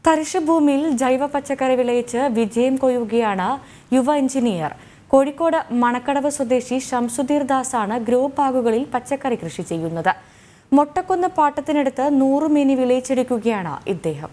തരിശുഭൂമിയിൽ ജൈവ പച്ചക്കറി വിളയിച്ച് വിജയം കൊയ്യുകയാണ് യുവ എഞ്ചിനീയർ കോഴിക്കോട് മണക്കടവ് സ്വദേശി ഷംസുദീർ ദാസാണ് ഗ്രോ ബാഗുകളിൽ പച്ചക്കറി കൃഷി ചെയ്യുന്നത് മൊട്ടക്കുന്ന് പാട്ടത്തിനടുത്ത് നൂറ് മീനി വിളയിച്ചെടുക്കുകയാണ് ഇദ്ദേഹം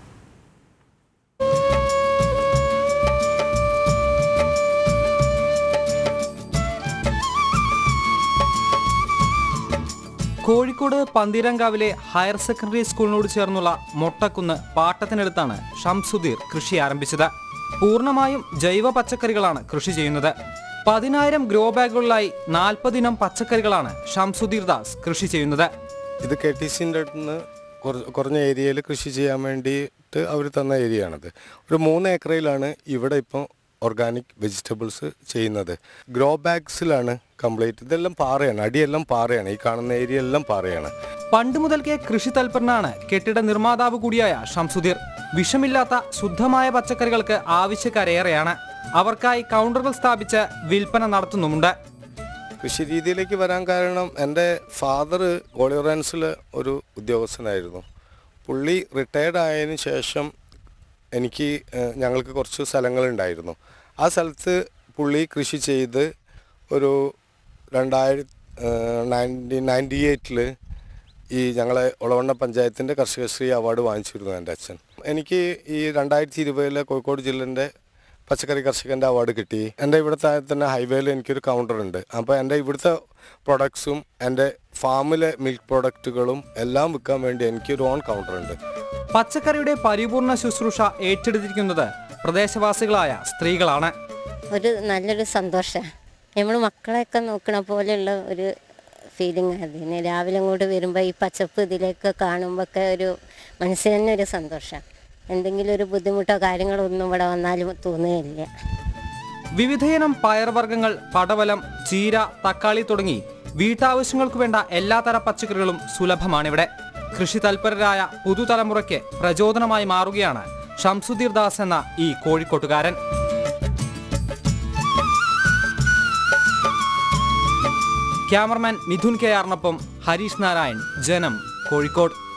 കോഴിക്കോട് പന്തീരങ്കാവിലെ ഹയർ സെക്കൻഡറി സ്കൂളിനോട് ചേർന്നുള്ള മൊട്ടക്കുന്ന് പാട്ടത്തിനടുത്താണ് ഷംസുദീർ കൃഷി ആരംഭിച്ചത് പൂർണ്ണമായും ജൈവ പച്ചക്കറികളാണ് കൃഷി ചെയ്യുന്നത് പതിനായിരം ഗ്രോ ബാഗുകളിലായി നാൽപ്പതിനം പച്ചക്കറികളാണ് ഷംസുദീർ ദാസ് കൃഷി ചെയ്യുന്നത് ഇത് കെ ടി സിൻ്റെ അടുത്ത് നിന്ന് കുറഞ്ഞ ഏരിയയിൽ കൃഷി ചെയ്യാൻ വേണ്ടിയിട്ട് അവർ തന്ന ഏരിയ ആണത് ഒരു മൂന്ന് ഏക്കറയിലാണ് ഇവിടെ ഇപ്പോൾ ഓർഗാനിക് വെജിറ്റബിൾസ് ചെയ്യുന്നത് ഗ്രോ ബാഗ്സിലാണ് കംപ്ലീറ്റ് ഇതെല്ലാം പാറയാണ് അടിയെല്ലാം പാറയാണ് ഈ കാണുന്ന ഏരിയ എല്ലാം പാറയാണ് പണ്ട് മുതൽക്കേ കൃഷി തൽപരനാണ് കെട്ടിട നിർമ്മാതാവ് കൂടിയായ ഷംസുദീർ വിഷമില്ലാത്ത ശുദ്ധമായ പച്ചക്കറികൾക്ക് ആവശ്യക്കാരേറെയാണ് അവർക്കായി കൗണ്ടറുകൾ സ്ഥാപിച്ച് വിൽപ്പന നടത്തുന്നുമുണ്ട് കൃഷി രീതിയിലേക്ക് വരാൻ കാരണം എൻ്റെ ഫാദർ കോളിയറൻസിൽ ഒരു ഉദ്യോഗസ്ഥനായിരുന്നു പുള്ളി റിട്ടയർഡ് ആയതിനു ശേഷം എനിക്ക് ഏഹ്, ഞങ്ങൾക്ക് കുറച്ച് സ്ഥലങ്ങളുണ്ടായിരുന്നു ആ സ്ഥലത്ത് പുള്ളി കൃഷി ചെയ്ത് ഒരു രണ്ടായിരത്തി നയൻറ്റീൻ നയൻറ്റി എയ്റ്റിൽ ഈ ഞങ്ങളെ ഒളവണ്ണ പഞ്ചായത്തിൻ്റെ കർഷകശ്രീ അവാർഡ് വാങ്ങിച്ചിരുന്നു എൻ്റെ അച്ഛൻ എനിക്ക് ഈ രണ്ടായിരത്തി ഇരുപതിലെ കോഴിക്കോട് ജില്ലേൻ്റെ പച്ചക്കറി കർഷകൻ്റെ അവാർഡ് കിട്ടി എൻ്റെ ഇവിടുത്തെ തന്നെ ഹൈവേയിൽ എനിക്കൊരു കൗണ്ടർ ഉണ്ട് അപ്പോൾ എൻ്റെ ഇവിടുത്തെ പ്രൊഡക്ട്സും എൻ്റെ ഫാമിലെ മിൽക്ക് പ്രൊഡക്റ്റുകളും എല്ലാം വിൽക്കാൻ വേണ്ടി എനിക്കൊരു ഓൺ കൗണ്ടർ ഉണ്ട് പച്ചക്കറിയുടെ പരിപൂർണ ശുശ്രൂഷ ഏറ്റെടുത്തിരിക്കുന്നത് പ്രദേശവാസികളായ സ്ത്രീകളാണ് ഒരു നല്ലൊരു സന്തോഷമാണ് നമ്മൾ മക്കളെയൊക്കെ നോക്കണ പോലെയുള്ള ഒരു ഫീലിംഗ് അതിന് രാവിലെ അങ്ങോട്ട് വരുമ്പോൾ ഈ പച്ചപ്പ് ഇതിലേക്ക് കാണുമ്പോഴൊക്കെ ഒരു മനസ്സിന് തന്നെ ഒരു സന്തോഷമാണ് എന്തെങ്കിലും ഒരു ബുദ്ധിമുട്ടോ കാര്യങ്ങളോ ഒന്നും ഇവിടെ വന്നാലും തോന്നുകയില്ല വിവിധയിനം പയർവർഗ്ഗങ്ങൾ പടവലം ചീര തക്കാളി തുടങ്ങി വീട്ടാവശ്യങ്ങൾക്ക് വേണ്ട എല്ലാതര പച്ചക്കറികളും സുലഭമാണിവിടെ കൃഷി തൽപരരായ പുതുതലമുറയ്ക്ക് പ്രചോദനമായി മാറുകയാണ് ഷംസുദീർ ദാസ് എന്ന ഈ കോഴിക്കോട്ടുകാരൻ ക്യാമറമാൻ മിഥുൻ കെ ആറിനൊപ്പം ഹരീഷ് നാരായൺ ജനം കോഴിക്കോട്